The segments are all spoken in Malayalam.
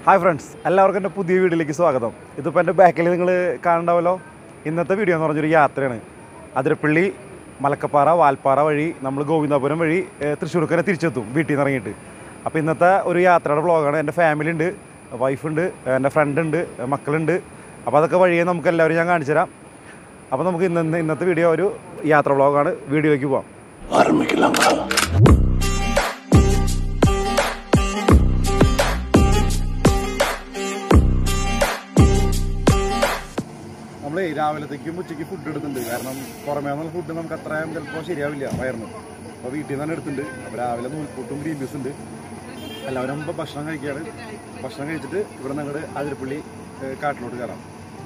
ഹായ് ഫ്രണ്ട്സ് എല്ലാവർക്കും എൻ്റെ പുതിയ വീഡിയോയിലേക്ക് സ്വാഗതം ഇതിപ്പോൾ എൻ്റെ ബാക്കിൽ നിങ്ങൾ കാണണ്ടാവല്ലോ ഇന്നത്തെ വീഡിയോ എന്ന് പറഞ്ഞൊരു യാത്രയാണ് അതിരപ്പള്ളി മലക്കപ്പാറ വാൽപ്പാറ വഴി നമ്മൾ ഗോവിന്ദാപുരം വഴി ഏഹ്, തൃശ്ശൂർക്ക് തിരിച്ചെത്തും വീട്ടിൽ നിന്ന് ഇറങ്ങിയിട്ട് അപ്പോൾ ഇന്നത്തെ ഒരു യാത്രയുടെ വ്ളോഗാണ് എൻ്റെ ഫാമിലി ഉണ്ട് വൈഫുണ്ട് എൻ്റെ ഫ്രണ്ട് ഉണ്ട് മക്കളുണ്ട് അപ്പോൾ അതൊക്കെ വഴിയെ നമുക്ക് എല്ലാവരും ഞാൻ കാണിച്ചു തരാം അപ്പോൾ നമുക്ക് ഇന്ന് ഇന്നത്തെ വീഡിയോ ഒരു യാത്ര വ്ളോഗാണ് വീഡിയോയ്ക്ക് പോകാം നമ്മൾ രാവിലത്തേക്കും ഉച്ചയ്ക്ക് ഫുഡ് എടുക്കുന്നുണ്ട് കാരണം പുറമേ നിന്നുള്ള ഫുഡ് നമുക്ക് അത്രയും ചിലപ്പോൾ ശരിയാവില്ല വയറിന് അപ്പോൾ വീട്ടിൽ നിന്ന് തന്നെ എടുത്തിട്ടുണ്ട് അപ്പോൾ രാവിലെ നൂൽക്കൂട്ടും ഗ്രീൻ പീസ് ഉണ്ട് എല്ലാവരും ഇപ്പോൾ ഭക്ഷണം കഴിക്കുകയാണ് ഭക്ഷണം കഴിച്ചിട്ട് ഇവിടെ ഞങ്ങളുടെ അതിരപ്പള്ളി ഏഹ്, കാട്ടിലോട്ട് കയറാം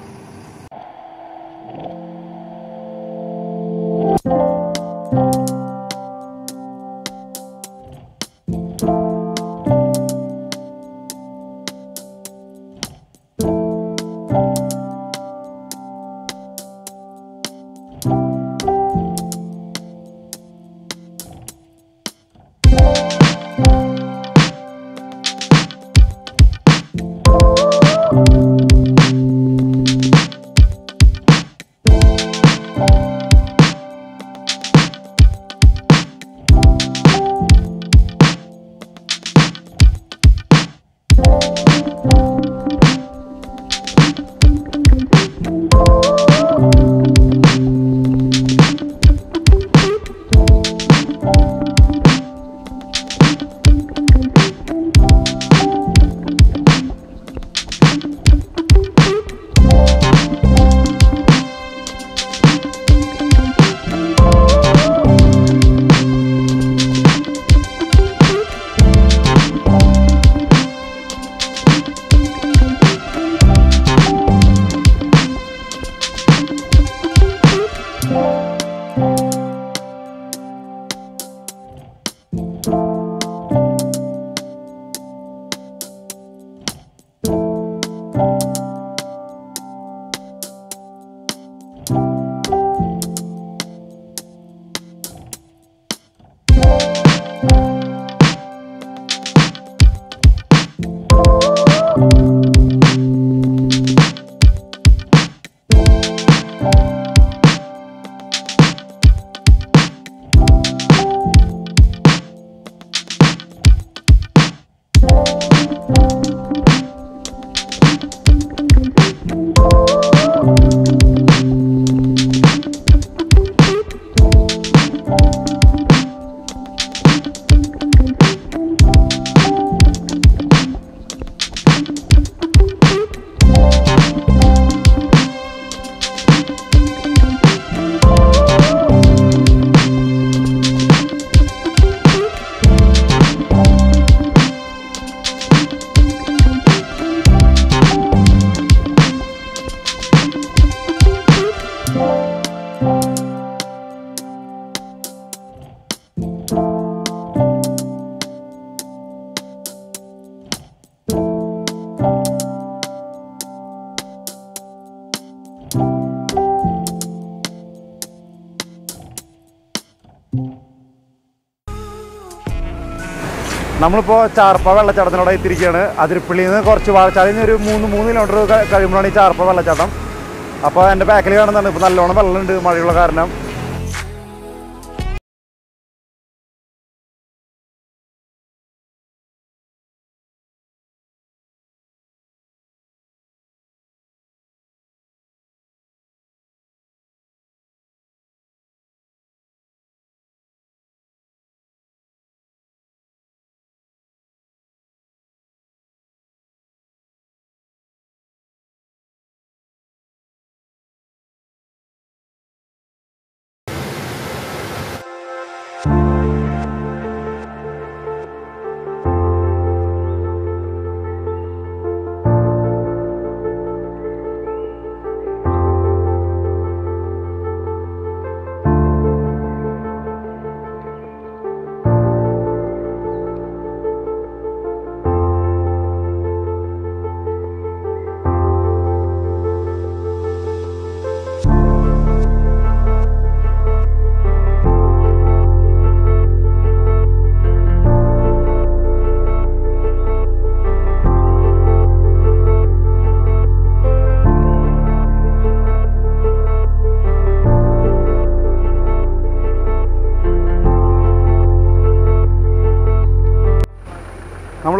നമ്മളിപ്പോൾ ചാർപ്പ വെള്ളച്ചാട്ടത്തിനോട് എത്തിയിരിക്കുകയാണ് അതിരപ്പള്ളിയിൽ നിന്ന് കുറച്ച് വാഴച്ചാലിൽ നിന്ന് ഒരു മൂന്ന് മൂന്ന് കിലോമീറ്റർ ക- കഴിയുമ്പോഴാണ് ഈ ചാർപ്പ വെള്ളച്ചാട്ടം അപ്പോൾ എൻ്റെ ബാക്കിൽ കാണുന്നുണ്ട് ഇപ്പോൾ നല്ലോണം വെള്ളമുണ്ട് മഴയുള്ള കാരണം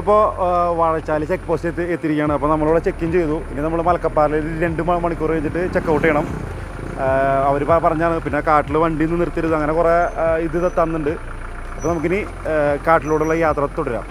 നമ്മളിപ്പോൾ വാഴച്ചാലി ചെക്ക് പോസ്റ്റ് എത്തി എത്തിയിരിക്കുകയാണ് അപ്പോൾ നമ്മളിവിടെ ചെക്ക് ഇൻ ചെയ്തു ഇനി നമ്മൾ മലക്കപ്പാറയിൽ രണ്ട് മ- മണിക്കൂർ കഴിഞ്ഞിട്ട് ചെക്ക് ഔട്ട് ചെയ്യണം അവർ പറഞ്ഞാണ് പിന്നെ കാട്ടിൽ വണ്ടി നിന്ന് നിർത്തരുത് അങ്ങനെ കുറേ ആ, ഇത് തന്നുണ്ട് അപ്പോൾ നമുക്കിനി ആ, കാട്ടിലൂടെയുള്ള യാത്ര തുടരാം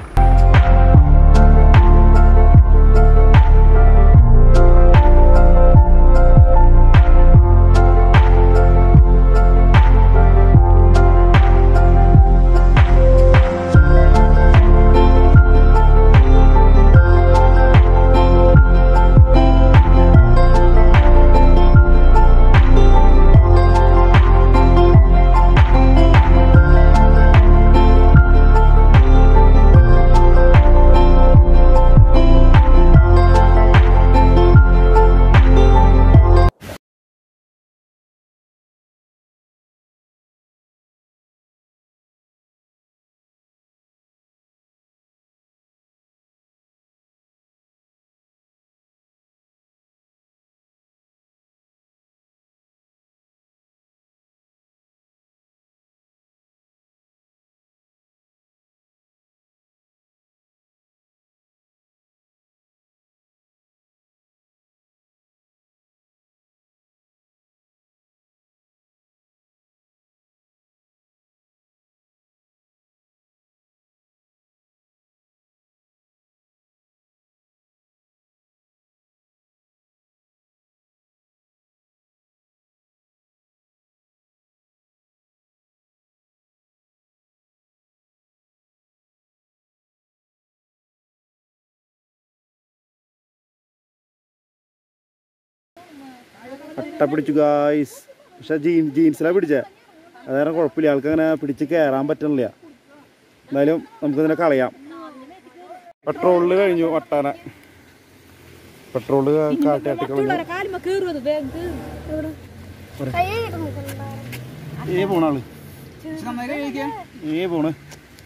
അട്ട പിടിച്ചു ഗായ്സ് പക്ഷെ ജീൻ ജീൻസിലാണ് പിടിച്ചേ അതായത് കുഴപ്പമില്ല ആൾക്ക് അങ്ങനെ പിടിച്ച് കയറാൻ പറ്റണില്ല എന്തായാലും നമുക്കിതിനെ കളയാം പെട്രോളിൽ കഴിഞ്ഞു വട്ടാന പെട്രോള് കാട്ടിയാട്ടി കളഞ്ഞു കാലുമ്പോ കേറുന്നത് വേഗം ഏ പോണാള് ഏ പോണ്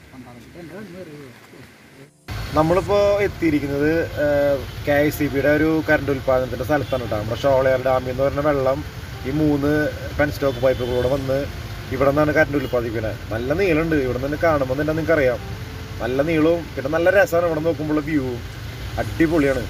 നമ്മളിപ്പോൾ എത്തിയിരിക്കുന്നത് കെ ഐ സി ബിയുടെ ഒരു കറണ്ട് ഉൽപ്പാദനത്തിൻ്റെ സ്ഥലത്താണ് കേട്ടോ നമ്മുടെ ഷോളയാർ ഡാമിൽ നിന്ന് പറഞ്ഞ വെള്ളം ഈ മൂന്ന് പെൻ സ്റ്റോക്ക് പൈപ്പുകളൂടെ വന്ന് ഇവിടെ നിന്നാണ് കറണ്ട് ഉൽപ്പാദിപ്പിക്കുന്നത് നല്ല നീളമുണ്ട് ഇവിടെ നിന്ന് കാണുമ്പോൾ തന്നെ നിങ്ങൾക്ക് അറിയാം നല്ല നീളവും പിന്നെ നല്ല രസമാണ് ഇവിടെ നോക്കുമ്പോൾ വ്യൂവും അടിപൊളിയാണ്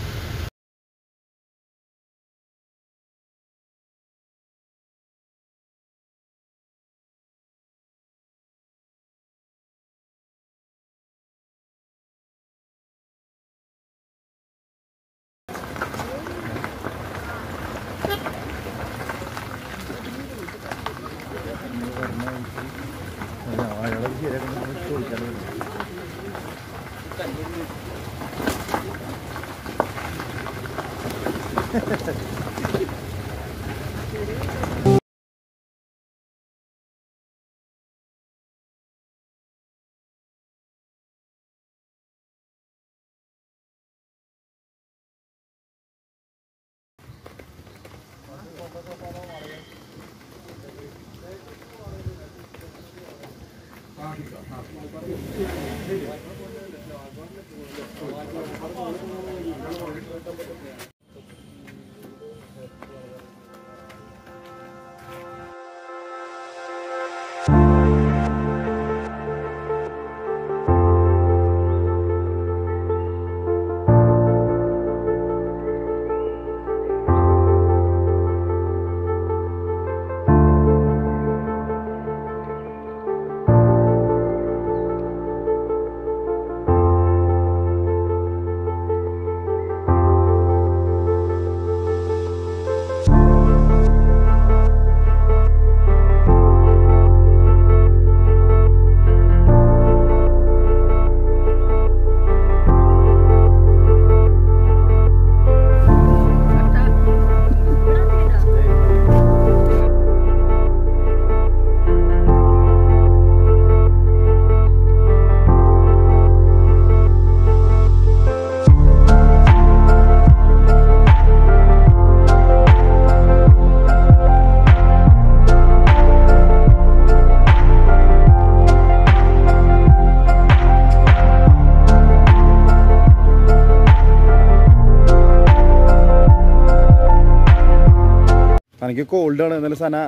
തനിക്ക് കോൾഡ് ആണ് എന്നാലും സന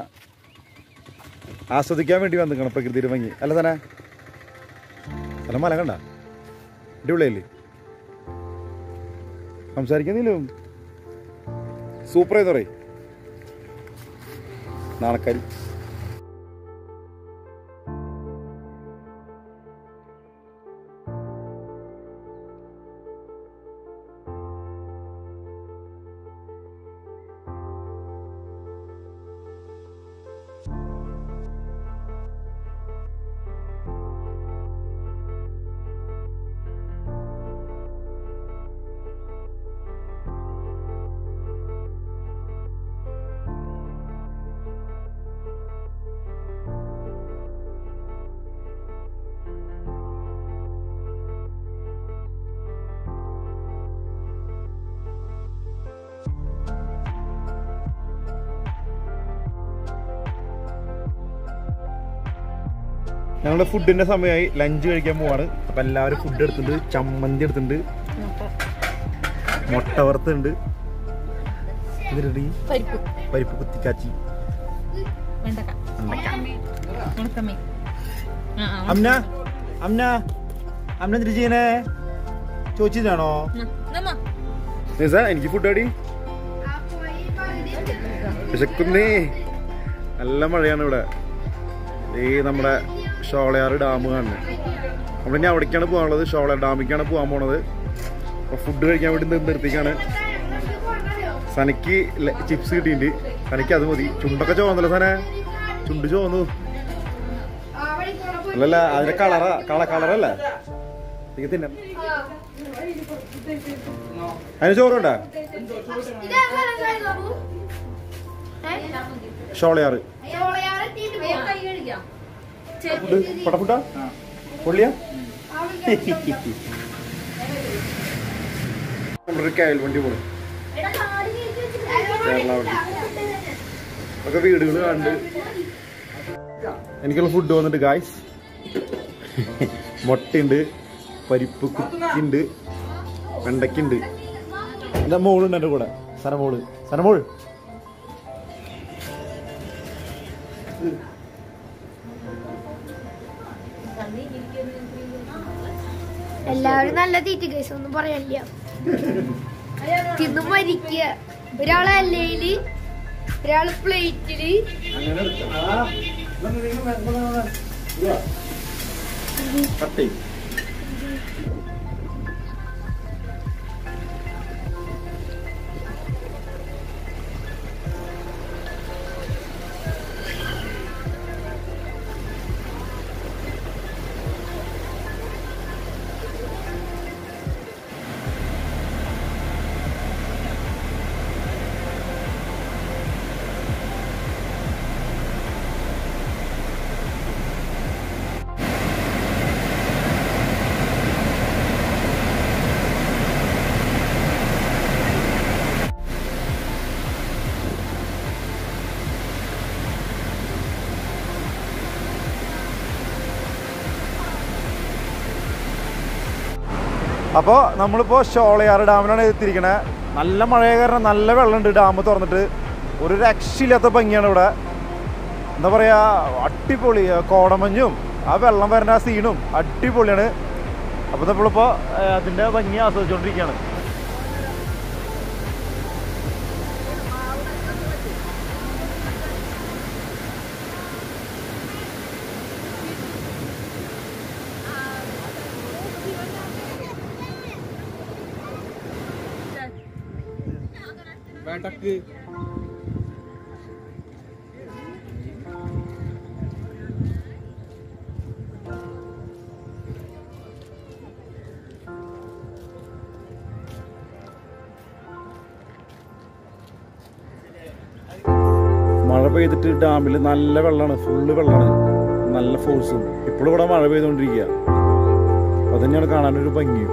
ആസ്വദിക്കാൻ വേണ്ടി വന്നിക്കണം പ്രകൃതിയുടെ ഭംഗി അല്ല സന സ്ഥലം മല കണ്ട അടിപൊളിയല്ലേ സംസാരിക്കുന്നില്ലും സൂപ്പർ ആയി പറയും നാണക്കാരി ഞങ്ങളുടെ ഫുഡിന്റെ സമയമായി ലഞ്ച് കഴിക്കാൻ പോവാണ് അപ്പൊ എല്ലാവരും ഫുഡ് എടുത്തിട്ടുണ്ട് ചമ്മന്തി എടുത്തിട്ടുണ്ട് മുട്ട വറുത്തുണ്ട് ഇതിലുണ്ട് ഈ പരിപ്പ് പരിപ്പ് കുത്തിക്കാച്ചി വെണ്ടക്ക ഉണക്കമ്മീൻ ആ ആ അമ്ന അമ്ന അമ്ന എന്തിട്ട് ചെയ്യണേ ചോദിച്ചതാണോ നമ്മ നിസ എനിക്ക് ഫുഡ് അടി വിശക്കുന്നേ നല്ല മഴയാണ് ഇവിടെ ഈ നമ്മുടെ ഷോളയാർ ഡാം കാണുന്നത് നമ്മളിനി അവിടേക്കാണ് പോകാനുള്ളത് ഷോളയാർ ഡാമിലേക്കാണ് പോകാൻ പോണത് അപ്പോൾ ഫുഡ് കഴിക്കാൻ വേണ്ടി നിന്ന് നിർത്തിക്കാണ് സനക്ക് ചിപ്സ് കിട്ടിയിട്ടുണ്ട് സനക്ക് അത് മതി ചുണ്ടൊക്കെ ചോന്നല്ലോ സന ചുണ്ട് ചോന്നു അല്ലല്ല അതിന്റെ കളറാ കള കളറല്ല എനിക്ക് തിന്നാം അതിന് ചോറുണ്ടോ ഷോളയാറ് ഫുഡ് പടഫുഡാ പൊള്ളിയാ നമ്മുടെ കയൽ വണ്ടി പോണു കേരള വണ്ടി ഒക്കെ വീടുകൾ കണ്ട് എനിക്കുള്ള ഫുഡ് വന്നിട്ട് ഗായ്സ് മുട്ടയുണ്ട് പരിപ്പ് കുത്തിണ്ട് വെണ്ടയ്ക്കുണ്ട് എൻ്റെ മോളുണ്ട് എൻ്റെ കൂടെ സനമോള് സനമോൾ എല്ലാവരും നല്ല തീറ്റ കേസ് ഒന്നും പറയാനില്ല തിന്ന് മരിക്കുക ഒരാള് അല്ലയില് ഒരാള് പ്ലേറ്റില് കട്ട് ചെയ്യും അപ്പോൾ നമ്മളിപ്പോൾ ഷോളയാർ ഡാമിലാണ് എത്തിയിരിക്കണേ നല്ല മഴയ കാരണം നല്ല വെള്ളമുണ്ട് ഡാം തുറന്നിട്ട് ഒരു രക്ഷയില്ലാത്ത ഭംഗിയാണ് ഇവിടെ എന്താ പറയുക അടിപൊളി ആ കോടമഞ്ഞും ആ വെള്ളം വരുന്ന ആ സീനും അടിപൊളിയാണ് അപ്പോൾ നമ്മളിപ്പോൾ അതിൻ്റെ ഭംഗി ആസ്വദിച്ചുകൊണ്ടിരിക്കുകയാണ് മഴ പെയ്തിട്ട് ഡാമിൽ നല്ല വെള്ളമാണ് ഫുള്ള് വെള്ളമാണ് നല്ല ഫോഴ്സും ഇപ്പോഴും ഇവിടെ മഴ പെയ്തുകൊണ്ടിരിക്കുക അത് തന്നെയാണ് കാണാനൊരു ഭംഗിയും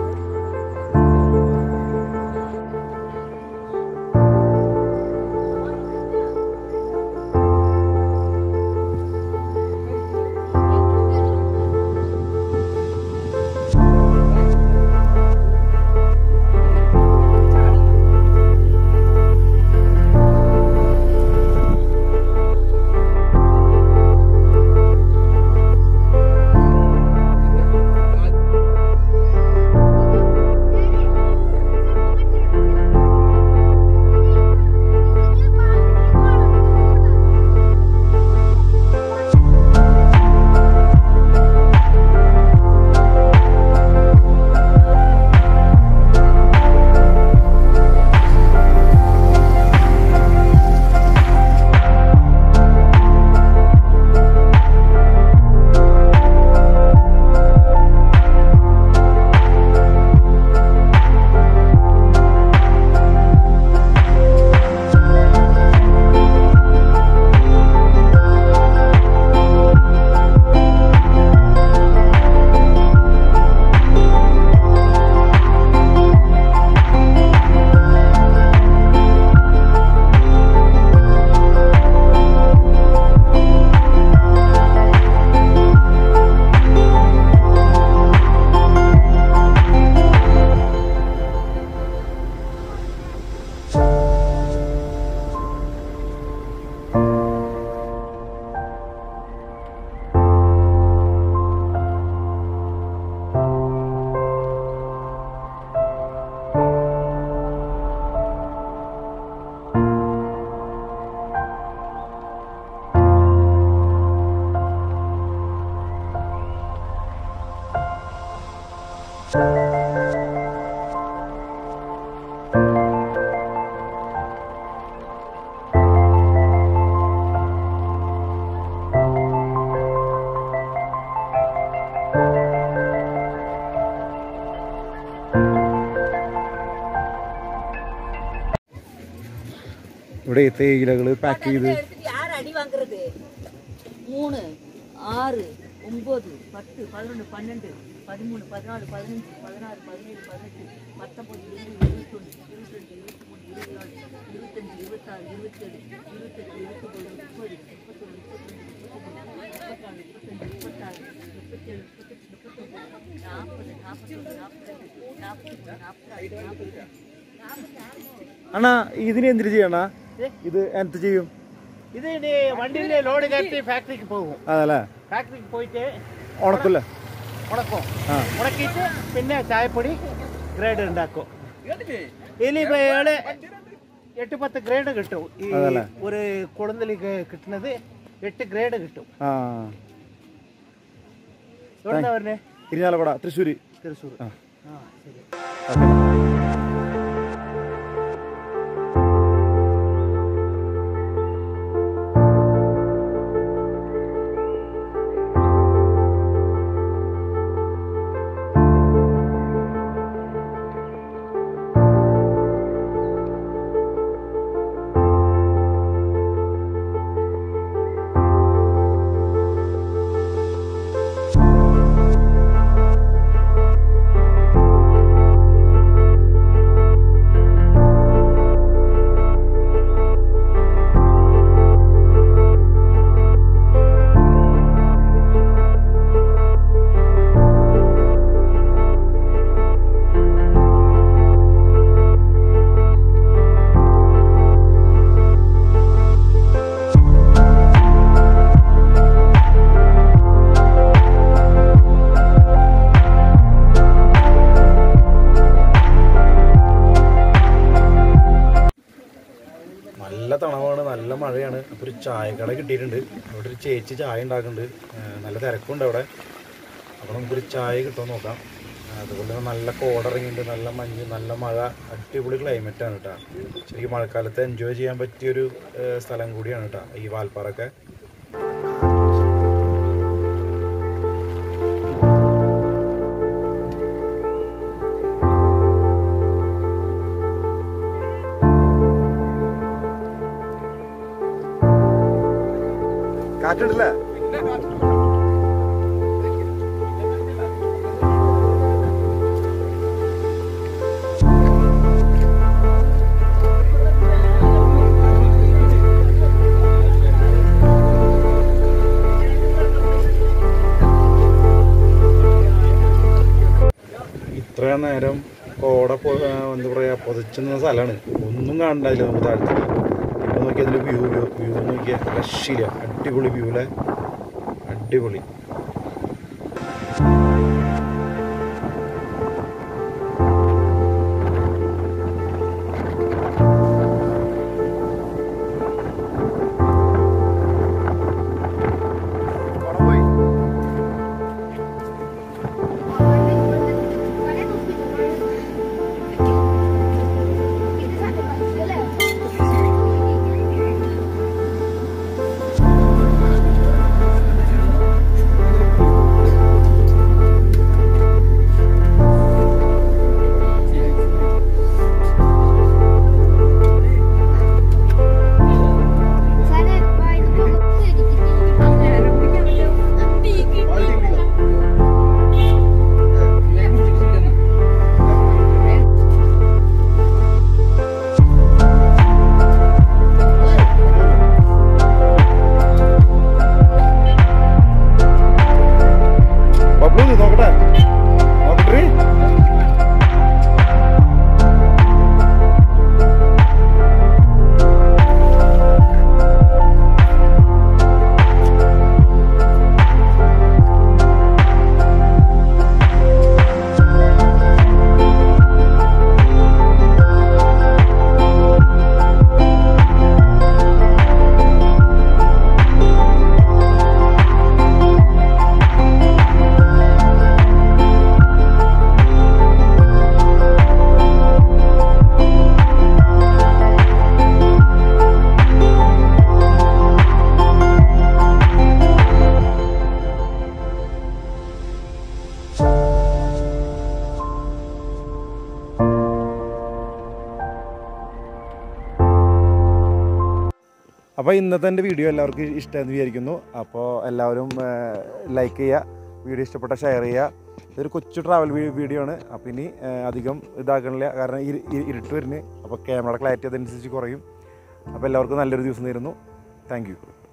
ഇവിടെ തേയിലകൾ പാക്ക് ചെയ്ത് யார் அடி வாங்குறது மூணு ஆறு ஒன்பது பத்து பதினொன்று பன்னெண்டு பதிமூணு பதினாலு பதினஞ்சு பதினாறு பதினேழு பதினெட்டு பத்தொன்பது இருபது இருபத்தொன்று இருபத்தஞ்சு இருபத்தி மூணு இருபத்தி நாலு இருபத்தஞ்சு இருபத்தாறு இருபத்தேழு இருபத்தெட்டு இருபத்தொம்பது முப்பது முப்பத்தொன்று முப்பத்தி மூணு முப்பத்தாறு முப்பத்தஞ்சு முப்பத்தாறு முப்பத்தேழு முப்பத்தெட்டு முப்பத்தொம்பது நாற்பது நாற்பத்தொன்று நாற்பத்தி நாற்பத்தி நாற்பத்தாறு நாற்பத்தி അണ്ണാ ഇതിന് എന്തിനു ചെയ്യണ ഇത് എന്ത് ചെയ്യും ഇത് ഇനി വണ്ടിയിൽ ലോഡ് കയറ്റി ഫാക്ടറിക്ക് പോകും അതല്ലേ ഫാക്ടറിക്ക് പോയിട്ട് ഉണക്കല്ലേ ഉണക്കും ആ ഉണക്കിയിട്ട് പിന്നെ ചായപ്പൊടി ഗ്രേഡ് ഉണ്ടാക്കും ഇതിൽ ഇപ്പൊ ഏഴ് എട്ട് പത്ത് ഗ്രേഡ് കിട്ടും ഈ അതല്ലേ? ഒരു കുളന്തലി കിട്ടുന്നത് എട്ട് ഗ്രേഡ് കിട്ടും ആ എവിടുന്നാ പറഞ്ഞേ ഇരിഞ്ഞാലക്കുട തൃശ്ശൂര് തൃശ്ശൂർ ആ. ആ ശരി ഓക്കെ നല്ല തണവാണ് നല്ല മഴയാണ് അപ്പോൾ ഒരു ചായക്കട കിട്ടിയിട്ടുണ്ട് അവിടെ ഒരു ചേച്ചി ചായ ഉണ്ടാക്കുന്നുണ്ട് ഏഹ് നല്ല തിരക്കുണ്ട് അവിടെ അപ്പോൾ നമുക്കൊരു ചായ കിട്ടുമോ നോക്കാം അതുപോലെ തന്നെ നല്ല കോടിറങ്ങിയിട്ടുണ്ട് നല്ല മഞ്ഞ് നല്ല മഴ അടിപൊളി ക്ലൈമറ്റാണ് കേട്ടോ ശരിക്കും മഴക്കാലത്ത് എൻജോയ് ചെയ്യാൻ പറ്റിയൊരു ഏഹ് സ്ഥലം കൂടിയാണ് കേട്ടോ ഈ വാൽപ്പാറൊക്കെ കാറ്റുണ്ടല്ലേ ഇത്രയും നേരം കോട പൊ- ആ, എന്താ പറയാ പൊതിച്ചുന്ന സ്ഥലമാണ് ഒന്നും കാണണ്ടായില്ല നമുക്ക് താഴത്ത് ഇപ്പൊ നോക്കിയാൽ അതിന്റെ വ്യൂ വ്യൂ വ്യൂ നോക്കിയാൽ രക്ഷയില്ല അടിപൊളി വ്യൂ അല്ലേ അടിപൊളി ഇത് അപ്പോൾ ഇന്നത്തെ എൻ്റെ വീഡിയോ എല്ലാവർക്കും ഇഷ്ടമെന്ന് വിചാരിക്കുന്നു അപ്പോൾ എല്ലാവരും ലൈക്ക് ചെയ്യുക വീഡിയോ ഇഷ്ടപ്പെട്ട ഷെയർ ചെയ്യുക ഇതൊരു കൊച്ചു ട്രാവൽ വീഡിയോ ആണ് അപ്പോൾ ഇനി ആ, അധികം ഇതാക്കണില്ല കാരണം ഇരു- ഇരു- ഇരുട്ട് വരുന്നത് അപ്പോൾ ക്യാമറ ക്ലാരിറ്റി അതനുസരിച്ച് കുറയും അപ്പോൾ എല്ലാവർക്കും നല്ലൊരു ദിവസം തരുന്നു താങ്ക് യു